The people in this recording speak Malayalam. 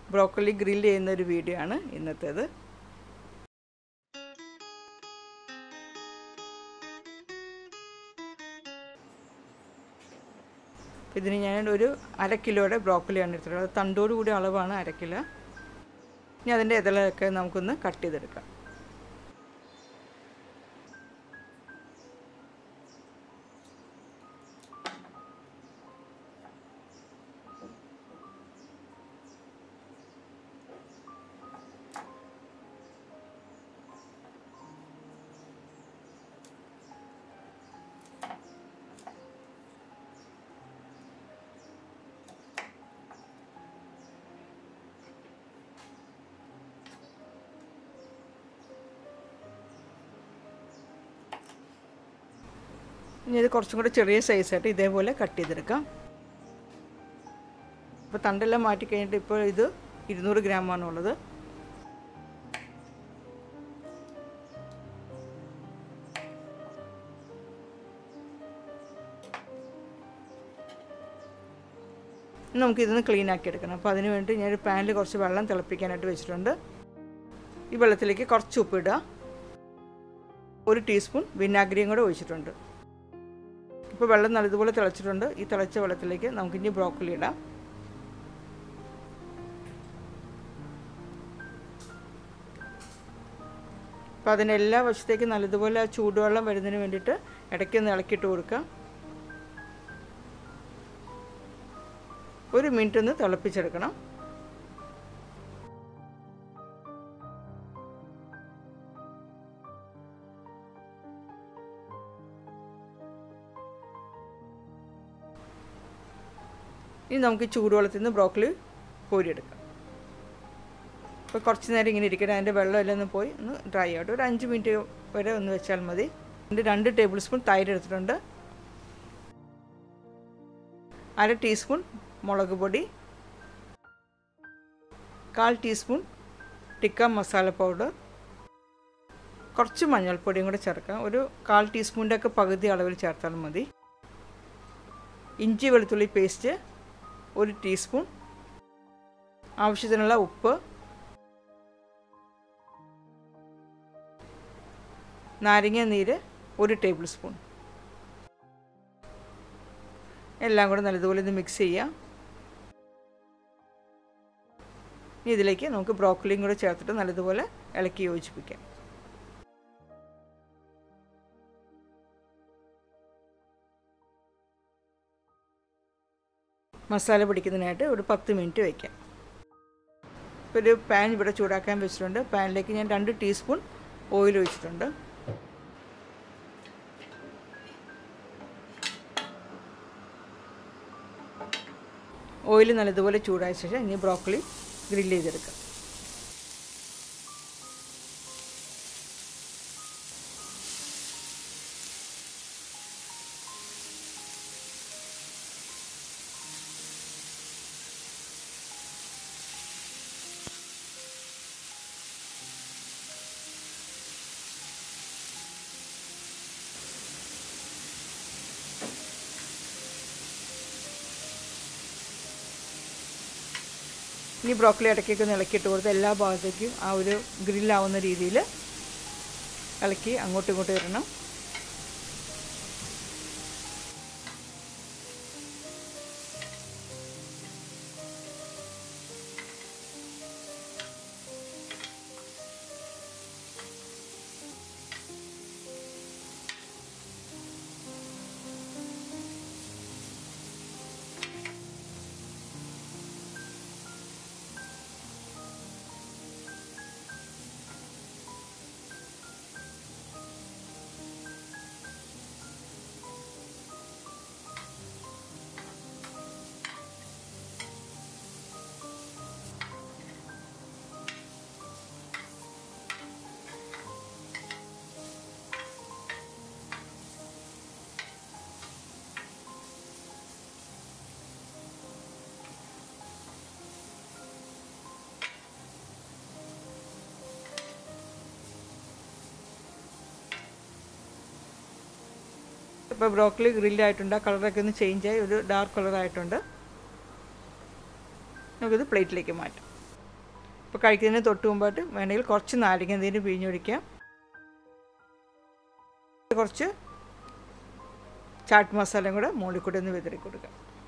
ബ്രോക്കലി ഗ്രില്ല് ചെയ്യുന്ന ഒരു വീഡിയോ ആണ് ഇന്നത്തേത് ഇതിന് ഞാൻ ഒരു അര കിലോയുടെ ബ്രോക്കലിയാണ് എടുത്തിട്ടുള്ളത് അത് തണ്ടോട് കൂടി അളവാണ് അര കിലോ ഇനി അതിൻ്റെ ഇതളൊക്കെ നമുക്കൊന്ന് കട്ട് ചെയ്തെടുക്കാം ഇനി ഇത് കുറച്ചും കൂടെ ചെറിയ സൈസായിട്ട് ഇതേപോലെ കട്ട് ചെയ്തെടുക്കാം ഇപ്പോൾ തണ്ടെല്ലാം മാറ്റി കഴിഞ്ഞിട്ട് ഇപ്പോൾ ഇത് ഇരുന്നൂറ് ഗ്രാമാണ് ഉള്ളത് ഇനി നമുക്ക് ഇതൊന്ന് ക്ലീൻ ആക്കി എടുക്കണം അപ്പോൾ അതിന് വേണ്ടി ഞാൻ ഒരു പാനിൽ കുറച്ച് വെള്ളം തിളപ്പിക്കാനായിട്ട് വെച്ചിട്ടുണ്ട് ഈ വെള്ളത്തിലേക്ക് കുറച്ച് ഉപ്പിടുക ഒരു ടീസ്പൂൺ വിനാഗിരിയും കൂടെ ഒഴിച്ചിട്ടുണ്ട് ഇപ്പോൾ വെള്ളം നല്ലതുപോലെ തിളച്ചിട്ടുണ്ട് ഈ തിളച്ച വെള്ളത്തിലേക്ക് നമുക്ക് ഇനി ബ്രോക്കലി ഇടാം അപ്പോൾ അതിൻ്റെ എല്ലാ വശത്തേക്കും നല്ലതുപോലെ ആ ചൂടുവെള്ളം വരുന്നതിന് വേണ്ടിയിട്ട് ഇടയ്ക്കൊന്ന് ഇളക്കിയിട്ട് കൊടുക്കാം ഒരു മിനിറ്റ് ഒന്ന് തിളപ്പിച്ചെടുക്കണം ഇനി നമുക്ക് ചൂടുവെള്ളത്തിൽ നിന്ന് ബ്രോക്കലി കോരിയെടുക്കാം ഇപ്പോൾ കുറച്ച് നേരം ഇങ്ങനെ ഇരിക്കട്ടെ അതിൻ്റെ വെള്ളമെല്ലാം ഒന്ന് പോയി ഒന്ന് ഡ്രൈ ആവട്ടെ ഒരു അഞ്ച് മിനിറ്റ് വരെ ഒന്ന് വെച്ചാൽ മതി എൻ്റെ രണ്ട് ടേബിൾ സ്പൂൺ തൈര് എടുത്തിട്ടുണ്ട് അര ടീസ്പൂൺ മുളക് പൊടി കാൽ ടീസ്പൂൺ ടിക്ക മസാല പൗഡർ കുറച്ച് മഞ്ഞൾപ്പൊടിയും കൂടെ ചേർക്കാം ഒരു കാൽ ടീസ്പൂണിൻ്റെ ഒക്കെ പകുതി അളവിൽ ചേർത്താൽ മതി ഇഞ്ചി വെളുത്തുള്ളി പേസ്റ്റ് ഒരു ടീസ്പൂൺ ആവശ്യത്തിനുള്ള ഉപ്പ് നാരങ്ങ നീര് ഒരു ടേബിൾ സ്പൂൺ എല്ലാം കൂടെ നല്ലതുപോലെ ഇത് മിക്സ് ചെയ്യാം ഇനി ഇതിലേക്ക് നമുക്ക് ബ്രോക്കലിയും കൂടെ ചേർത്തിട്ട് നല്ലതുപോലെ ഇളക്കി യോജിപ്പിക്കാം മസാല പിടിക്കുന്നതിനായിട്ട് ഒരു പത്ത് മിനിറ്റ് വയ്ക്കാം ഇപ്പോൾ ഒരു പാൻ ഇവിടെ ചൂടാക്കാൻ വെച്ചിട്ടുണ്ട് പാനിലേക്ക് ഞാൻ രണ്ട് ടീസ്പൂൺ ഓയിൽ ഒഴിച്ചിട്ടുണ്ട് ഓയിൽ നല്ലതുപോലെ ചൂടായ ശേഷം ഇനി ബ്രോക്കലി ഗ്രില്ല് ചെയ്തെടുക്കാം ഇനി ബ്രോക്കലി ഇടയ്ക്കൊക്കെ ഒന്ന് ഇളക്കിയിട്ട് കൊടുത്ത് എല്ലാ ഭാഗത്തേക്കും ആ ഒരു ഗ്രില്ലാവുന്ന രീതിയിൽ ഇളക്കി അങ്ങോട്ടും ഇങ്ങോട്ടും ഇടണം ഇപ്പോൾ ബ്രോക്കലി ഗ്രില്ലായിട്ടുണ്ട് ആ കളറൊക്കെ ഒന്ന് ചേഞ്ചായി ഒരു ഡാർക്ക് കളറായിട്ടുണ്ട് നമുക്കിത് പ്ലേറ്റിലേക്ക് മാറ്റാം ഇപ്പോൾ കഴിക്കുന്നതിന് തൊട്ട് മുമ്പായിട്ട് വേണമെങ്കിൽ കുറച്ച് നാരങ്ങ നീര് പിഴിഞ്ഞൊഴിക്കാം കുറച്ച് ചാട്ട് മസാലയും കൂടെ മുകളിൽ കൂടി ഒന്ന് വിതറി കൊടുക്കാം